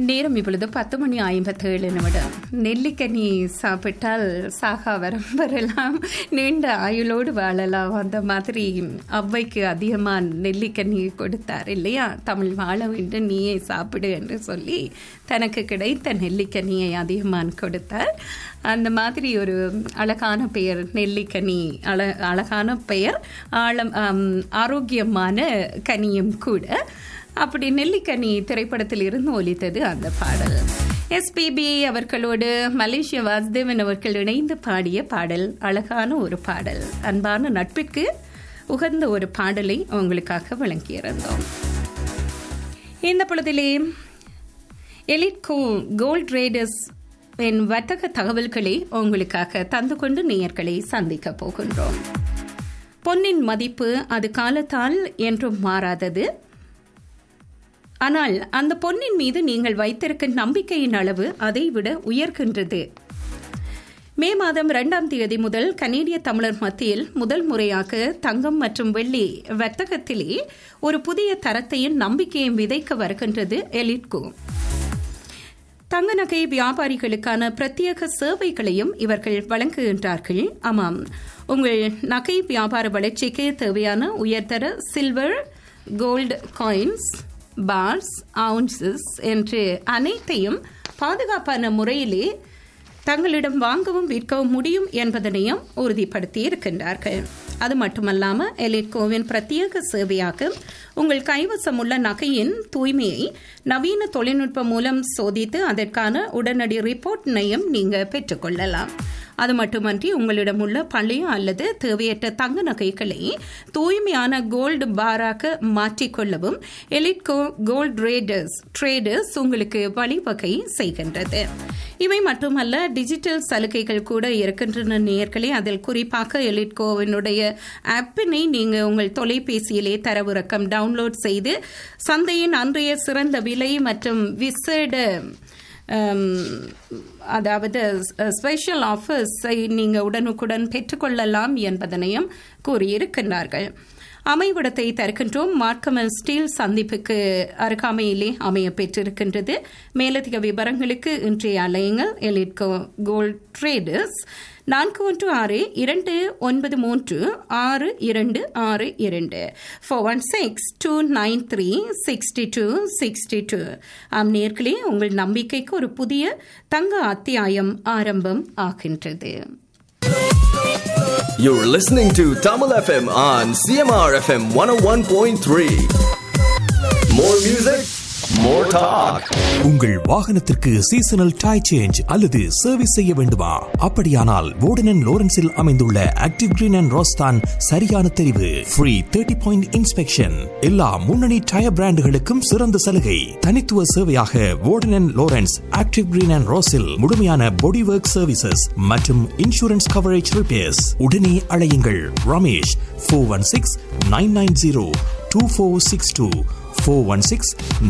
நேரம் இப்பொழுது பத்து மணி ஐம்பத்தேழு நிமிடம் நெல்லிக்கனி சாப்பிட்டால் சாகா வரம் வரலாம் நீண்ட ஆயுளோடு வாழலாம் அந்த மாதிரி அவ்வைக்கு அதிகமாக நெல்லிக்கனி கொடுத்தார் இல்லையா தமிழ் வாழ வேண்டும் நீயே சாப்பிடு என்று சொல்லி தனக்கு கிடைத்த நெல்லிக்கனியை அதிகமான் கொடுத்தார் அந்த மாதிரி ஒரு அழகான பெயர் நெல்லிக்கனி அழ அழகான பெயர் ஆழம் ஆம், ஆரோக்கியமான கனியும் கூட அப்படி நெல்லிக்கனி திரைப்படத்தில் இருந்து ஒலித்தது அந்த பாடல் எஸ்பிபி அவர்களோடு மலேசிய வாசுதேவன் அவர்கள் இணைந்து பாடிய பாடல் அழகான ஒரு பாடல் அன்பான நட்பிற்கு உகந்த ஒரு பாடலை உங்களுக்காக வழங்கியிருந்தோம் இந்த பொழுதிலே எலிட் கோ கோல்ட் ரேடர்ஸ் என் வர்த்தக தகவல்களை உங்களுக்காக தந்து கொண்டு நேயர்களை சந்திக்க போகின்றோம் பொன்னின் மதிப்பு அது காலத்தால் என்றும் மாறாதது ஆனால் அந்த பொன்னின் மீது நீங்கள் வைத்திருக்கும் நம்பிக்கையின் அளவு அதைவிட உயர்கின்றது மே மாதம் இரண்டாம் தேதி முதல் கனேடிய தமிழர் மத்தியில் முதல் முறையாக தங்கம் மற்றும் வெள்ளி வர்த்தகத்திலே ஒரு புதிய தரத்தையும் நம்பிக்கையும் விதைக்க வருகின்றது எலிட்கோ தங்க நகை வியாபாரிகளுக்கான பிரத்யேக சேவைகளையும் இவர்கள் வழங்குகின்றார்கள் ஆமாம் உங்கள் நகை வியாபார வளர்ச்சிக்கு தேவையான உயர்தர silver gold coins bars ounces என்று அனைத்தையும் பாதுகாப்பான முறையிலே தங்களிடம் வாங்கவும் விற்கவும் முடியும் என்பதனையும் உறுதிப்படுத்தி இருக்கின்றார்கள் அது மட்டுமல்லாம எலிட்கோவின் பிரத்யேக சேவையாக உங்கள் கைவசம் உள்ள நகையின் தூய்மையை நவீன தொழில்நுட்பம் மூலம் சோதித்து அதற்கான உடனடி ரிப்போர்ட்டினையும் நீங்க பெற்றுக்கொள்ளலாம் அது மட்டுமன்றி உங்களிடம் உள்ள பழைய அல்லது தேவையற்ற தங்க நகைகளை தூய்மையான கோல்டு பாராக மாற்றிக்கொள்ளவும் எலிட்கோ கோல்ட் ரேடர்ஸ் ட்ரேடர்ஸ் உங்களுக்கு வழிவகை செய்கின்றது இவை மட்டுமல்ல டிஜிட்டல் சலுகைகள் கூட இருக்கின்றன நேயர்களே அதில் குறிப்பாக எலிட்கோவினுடைய ஆப்பினை நீங்க உங்கள் தொலைபேசியிலே தரவிறக்கம் டவுன்லோட் செய்து சந்தையின் அன்றைய சிறந்த விலை மற்றும் விசேட um, அதாவது ஸ்பெஷல் ஆஃபர்ஸை நீங்கள் உடனுக்குடன் பெற்றுக்கொள்ளலாம் என்பதனையும் கூறியிருக்கின்றார்கள் அமைவிடத்தை தருகின்றோம் மார்க்கமல் ஸ்டீல் சந்திப்புக்கு அருகாமையிலே அமைய பெற்றிருக்கின்றது மேலதிக விவரங்களுக்கு இன்றைய அலையுங்கள் எலிட்கோ கோல்ட் ட்ரேடர்ஸ் நான்கு ஒன்று ஆறு இரண்டு ஒன்பது மூன்று ஆறு இரண்டு ஆறு இரண்டு four one six two nine three sixty two sixty two ஆம் நேர்களே உங்கள் நம்பிக்கைக்கு ஒரு புதிய தங்க அத்தியாயம் ஆரம்பம் ஆகின்றது You're listening to Tamil FM on CMR FM 101.3. More music, more talk. உங்கள் வாகனத்திற்கு சீசனல் டை சேஞ்ச் அல்லது சர்வீஸ் செய்ய வேண்டுமா அப்படியானால் வோர்டன் லோரன்ஸில் அமைந்துள்ள ஆக்டிவ் கிரீன் அண்ட் ரோஸ்தான் சரியான தெரிவு ஃப்ரீ தேர்ட்டி பாயிண்ட் இன்ஸ்பெக்ஷன் எல்லா முன்னணி டயர் பிராண்டுகளுக்கும் சிறந்த சலுகை தனித்துவ சேவையாக வோர்டன் லோரன்ஸ் ஆக்டிவ் கிரீன் அண்ட் ரோஸில் முழுமையான பாடி ஒர்க் சர்வீசஸ் மற்றும் இன்சூரன்ஸ் கவரேஜ் ரிப்பேர்ஸ் உடனே அழையுங்கள் Ramesh four one six nine nine zero two four six two four one six